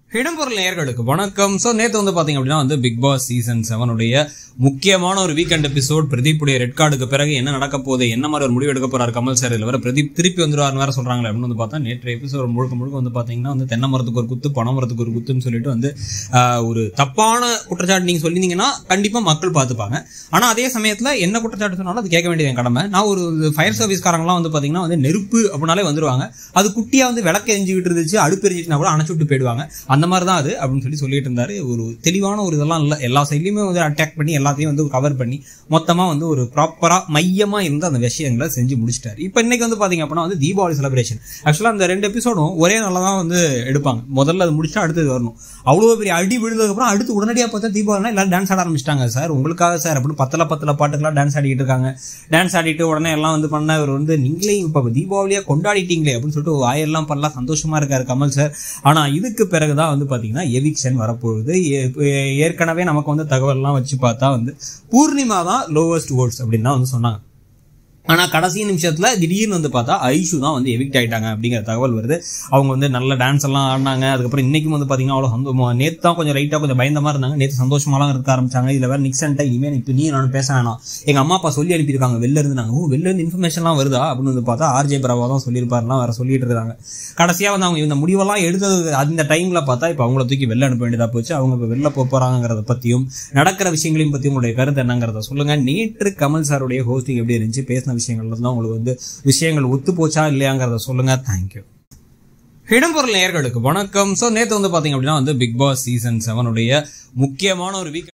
இடம்பொருள் நேயர்களுக்கு வணக்கம் ஸோ நேற்று வந்து பார்த்தீங்க அப்படின்னா வந்து பிக் பாஸ் சீசன் செவனுடைய முக்கியமான ஒரு வீக்கெண்ட் எபிசோட் பிரதீப்புடைய ரெட் கார்டுக்கு பிறகு என்ன நடக்க போகுது என்ன மாதிரி ஒரு முடிவு எடுக்க போறாரு கமல் சார் இதில் வர பிரதீப் திருப்பி வந்துருவார்னு வேற சொல்றாங்களே அப்படின்னு வந்து பார்த்தா நேற்று எபிசோட் முழுக்க முழுக்க வந்து பார்த்தீங்கன்னா வந்து தென்னை மரத்துக்கு ஒரு குத்து பனை மரத்துக்கு ஒரு குத்துன்னு சொல்லிட்டு வந்து ஆஹ், ஒரு தப்பான குற்றச்சாட்டு நீங்க சொல்லியிருந்தீங்கன்னா கண்டிப்பா மக்கள் பார்த்துப்பாங்க ஆனா அதே சமயத்துல என்ன குற்றச்சாட்டு சொன்னாலும் அது கேட்க வேண்டியது என் கடமை நான் ஒரு ஃபயர் சர்வீஸ்காரங்களாம் வந்து பாத்தீங்கன்னா வந்து நெருப்பு அப்படின்னாலே வந்துருவாங்க அது குட்டியா வந்து விளக்கு எரிஞ்சுக்கிட்டு இருந்துச்சு அடுப்பு எரிஞ்சிட்டுனா கூட அணைச்சு விட்டு போயிடுவாங்க அந்த மாதிரி தான் அது அப்படின்னு சொல்லி சொல்லிட்டு இருந்தாரு ஒரு தெளிவான ஒரு இதெல்லாம் இல்லை எல்லா சைட்லையுமே வந்து அட்டாக் பண்ணி எல்லாத்தையும் வந்து கவர் பண்ணி மொத்தமா வந்து ஒரு ப்ராப்பரா மையமா இருந்து அந்த விஷயங்களை செஞ்சு முடிச்சிட்டாரு இப்போ இன்னைக்கு வந்து பாத்தீங்க அப்படின்னா வந்து தீபாவளி செலிப்ரேஷன் ஆக்சுவலா அந்த ரெண்டு எபிசோடும் ஒரே நாளில் தான் வந்து எடுப்பாங்க முதல்ல அது முடிச்சா அடுத்தது வரணும் அவ்வளோ பெரிய அடி விழுந்ததுக்கு அப்புறம் அடுத்து உடனடியாக பார்த்தா தீபாவளினா எல்லாரும் டான்ஸ் ஆட ஆரம்பிச்சிட்டாங்க சார் உங்களுக்காக சார் அப்படின்னு பத்தல பத்தல பாட்டுக்கெல்லாம் டான்ஸ் ஆடிக்கிட்டு இருக்காங்க டான்ஸ் ஆடிட்டு உடனே எல்லாம் வந்து பண்ண இவர் வந்து நீங்களே இப்போ தீபாவளியா கொண்டாடிட்டீங்களே அப்படின்னு சொல்லிட்டு வாயெல்லாம் பண்ணலாம் சந்தோஷமா இருக்காரு கமல் சார் ஆனா இதுக்கு பிறகுதான் வந்து பாத்தீங்கன்னா எவிக்ஷன் வரப்போகுது ஏ- ஏ- ஏற்கனவே நமக்கு வந்து தகவல்லாம் வச்சு பார்த்தா வந்து பூர்ணிமா தான் லோவஸ்ட் ஓட்ஸ் அப்படின்னு தான் வந்து சொன்னாங்க ஆனா கடைசி நிமிஷத்துல திடீர்னு வந்து பார்த்தா ஐஷு தான் வந்து எவிக்ட் ஆயிட்டாங்க அப்படிங்கிற தகவல் வருது அவங்க வந்து நல்ல டான்ஸ் எல்லாம் ஆடினாங்க அதுக்கப்புறம் இன்னைக்கும் வந்து பாத்தீங்கன்னா அவ்வளவு சந்தோஷமா நேத்து தான் கொஞ்சம் லைட்டா கொஞ்சம் பயந்தமா இருந்தாங்க நேத்து சந்தோஷமாலாம் இருக்க ஆரம்பிச்சாங்க இதுல வேற நிக்சன்ட்ட இனிமே இப்போ நீ நானும் பேச வேணாம் எங்க அம்மா அப்பா சொல்லி அனுப்பியிருக்காங்க வெளில இருந்து நாங்க ஓ வெளில இருந்து இன்ஃபர்மேஷன்லாம் வருதா அப்படின்னு வந்து பார்த்தா ஆர்ஜே பிரபா தான் சொல்லியிருப்பாருலாம் வேற சொல்லிட்டு இருக்காங்க கடைசியா வந்து அவங்க இந்த முடிவெல்லாம் எடுத்தது அந்த டைம்ல பார்த்தா இப்போ அவங்கள தூக்கி வெளில அனுப்ப வேண்டியதா போச்சு அவங்க இப்போ வெளில போக போறாங்கிறத பத்தியும் நடக்கிற விஷயங்களையும் பத்தி உங்களுடைய கருத்து என்னங்கிறத சொல்லுங்க நேற்று கமல் சாருடைய ஹோஸ்டிங் எப்படி இருந்துச்சு பேசின விஷயங்கள்ல தான் உங்களுக்கு வந்து விஷயங்கள் ஒத்து போச்சா இல்லையாங்கிறத சொல்லுங்க தேங்க்யூ இடம்பொருள் நேயர்களுக்கு வணக்கம் ஸோ நேற்று வந்து பார்த்தீங்க அப்படின்னா வந்து பிக் பாஸ் சீசன் செவனுடைய முக்கியமான ஒரு வீக்